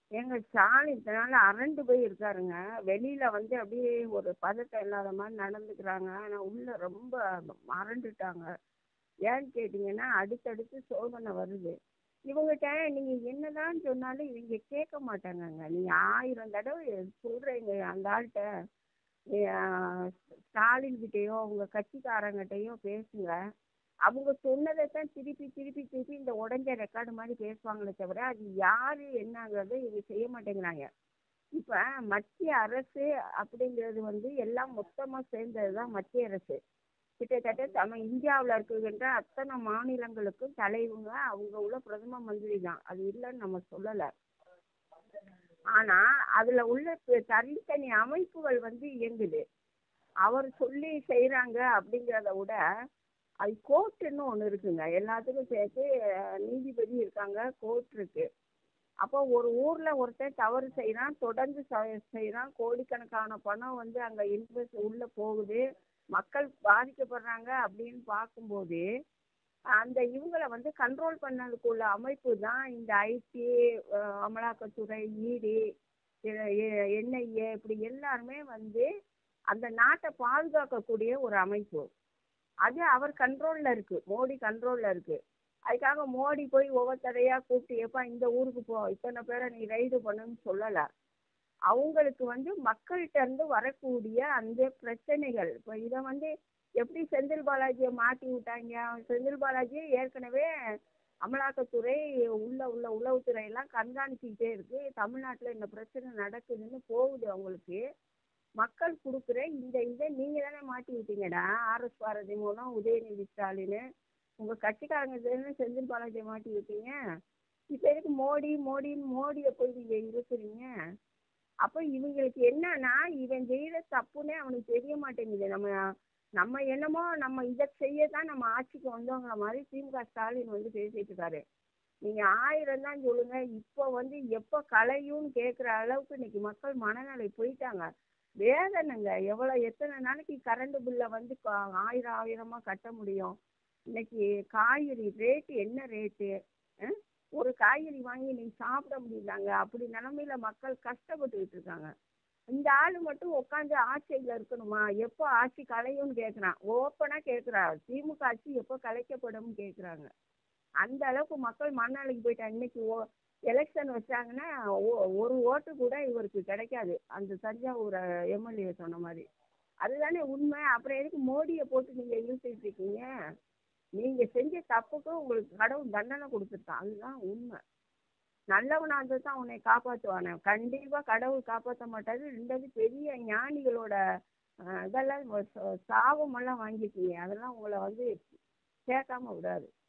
ஏங்க ஸ்டாலின் இதனால அரண்டு போய் இருக்காருங்க வெளியில வந்து அப்படியே ஒரு பதட்டம் இல்லாத மாதிரி நடந்துக்கிறாங்க ஆனால் உள்ள ரொம்ப மறண்டுட்டாங்க ஏன்னு கேட்டிங்கன்னா அடுத்தடுத்து சோதனை வருது இவங்ககிட்ட நீங்கள் என்னதான் சொன்னாலும் இவங்க கேட்க மாட்டாங்கங்க நீங்கள் ஆயிரம் தடவை சொல்கிறீங்க அந்த ஆள்கிட்ட ஸ்டாலின்கிட்டயோ உங்கள் கட்சிக்காரங்கிட்டயோ பேசுங்க அவங்க சொன்னதை தான் திருப்பி திருப்பி திருப்பி இந்த உடஞ்ச ரெக்கார்டு மாதிரி பேசுவாங்களே தவிர அது யார் என்னங்கிறத இவங்க செய்ய மாட்டேங்கிறாங்க இப்போ மத்திய அரசு அப்படிங்கிறது வந்து எல்லாம் மொத்தமாக சேர்ந்தது தான் மத்திய அரசு கிட்டத்தட்ட நம்ம இந்தியாவில் இருக்கின்ற அத்தனை மாநிலங்களுக்கும் தலைவங்க அவங்க உள்ள பிரதம மந்திரி தான் அது இல்லைன்னு நம்ம சொல்லலை ஆனால் அதில் உள்ள த- தனித்தனி அமைப்புகள் வந்து இயங்குது அவர் சொல்லி செய்கிறாங்க அப்படிங்கிறத விட அது கோர்ட்டுன்னு ஒன்று இருக்குங்க எல்லாத்துக்கும் சேர்த்து அஹ், நீதிபதி இருக்காங்க கோர்ட் இருக்கு அப்போ ஒரு ஊரில் ஒருத்தன் தவறு செய்கிறான் தொடர்ந்து செய்கிறான் கோடிக்கணக்கான பணம் வந்து அங்கே இன்வெஸ்ட் உள்ளே போகுது மக்கள் பாதிக்கப்படுறாங்க அப்படின்னு பார்க்கும்போது அந்த இவங்களை வந்து கண்ட்ரோல் பண்ணதுக்குள்ள அமைப்பு தான் இந்த ஐடி அமலாக்கத்துறை இடி என்ஐஏ இப்படி எல்லாருமே வந்து அந்த நாட்டை பாதுகாக்கக்கூடிய ஒரு அமைப்பு அது அவர் கண்ட்ரோலில் இருக்குது மோடி கண்ட்ரோலில் இருக்குது அதுக்காக மோடி போய் ஒவ்வொருத்தரையாக கூப்பிட்டு எப்பா இந்த ஊருக்கு போ இத்தனை பேரை நீ ரைடு பண்ணுன்னு சொல்லலை அவங்களுக்கு வந்து மக்கள்கிட்ட இருந்து வரக்கூடிய அந்த பிரச்சனைகள் இப்போ இதை வந்து எப்படி செந்தில் பாலாஜியை மாட்டி விட்டாங்க செந்தில் பாலாஜி ஏற்கனவே அமலாக்கத்துறை உள்ள உள்ள உளவுத்துறை எல்லாம் கண்காணிச்சுக்கிட்டே இருக்கு தமிழ்நாட்டில் இந்த பிரச்சனை நடக்குதுன்னு போகுது அவங்களுக்கு மக்கள் கொடுக்குற இந்த இதை நீங்கள் தானே மாட்டி விட்டீங்கடா ஆர்எஸ் பாரதி மூலம் உதயநிதி ஸ்டாலின் உங்கள் கட்சிக்காரங்க தானே செந்தில் பாலாஜியை மாட்டி விட்டீங்க இப்போ எதுக்கு மோடி மோடின்னு மோடியை போய் நீங்கள் இருக்கிறீங்க அப்போ இவங்களுக்கு என்னன்னா இவன் செய்கிற தப்புன்னே அவனுக்கு தெரிய மாட்டேங்குது நம்ம நம்ம என்னமோ நம்ம இதை செய்ய தான் நம்ம ஆட்சிக்கு வந்தோங்கிற மாதிரி திமுக ஸ்டாலின் வந்து பேசிட்டு இருக்காரு நீங்கள் ஆயிரம் தான் சொல்லுங்க இப்போ வந்து எப்போ கலையும்னு கேட்குற அளவுக்கு இன்னைக்கு மக்கள் மனநிலை போயிட்டாங்க வேதனைங்க எவ்வளோ எத்தனை நாளைக்கு கரண்ட் பில்லை வந்து கா- ஆயிரம் ஆயிரமாக கட்ட முடியும் இன்னைக்கு காய்கறி ரேட்டு என்ன ரேட்டு ஒரு காய்கறி வாங்கி நீ சாப்பிட முடியலாங்க அப்படி நிலமையில மக்கள் கஷ்டப்பட்டுக்கிட்டு இருக்காங்க இந்த ஆள் மட்டும் உட்காந்து ஆட்சியில் இருக்கணுமா எப்போ ஆட்சி கலையும்னு கேட்குறான் ஓப்பனாக கேட்குறா திமுக ஆட்சி எப்போ கலைக்கப்படும்னு கேட்குறாங்க அந்த அளவுக்கு மக்கள் மனநிலைக்கு போயிட்டாங்க இன்னைக்கு ஓ எலெக்ஷன் வச்சாங்கன்னா ஒ- ஒரு ஓட்டு கூட இவருக்கு கிடைக்காது அந்த தஞ்சாவூர் எம்எல்ஏ சொன்ன மாதிரி அதுதானே உண்மை அப்புறம் எதுக்கு மோடியை போட்டு நீங்கள் இழுத்துட்டு இருக்கீங்க நீங்கள் செஞ்ச தப்புக்கு உங்களுக்கு கடவுள் தண்டனை கொடுத்துருக்கான் அதுதான் உண்மை நல்லவனா இருந்தால் தான் உன்னை காப்பாற்றுவானே கண்டிப்பாக கடவுள் காப்பாற்ற மாட்டாரு ரெண்டாவது பெரிய ஞானிகளோட அஹ், இதெல்லாம் வ- ச- சாபமெல்லாம் வாங்கியிருக்கீங்க அதெல்லாம் உங்களை வந்து சேர்க்காம விடாது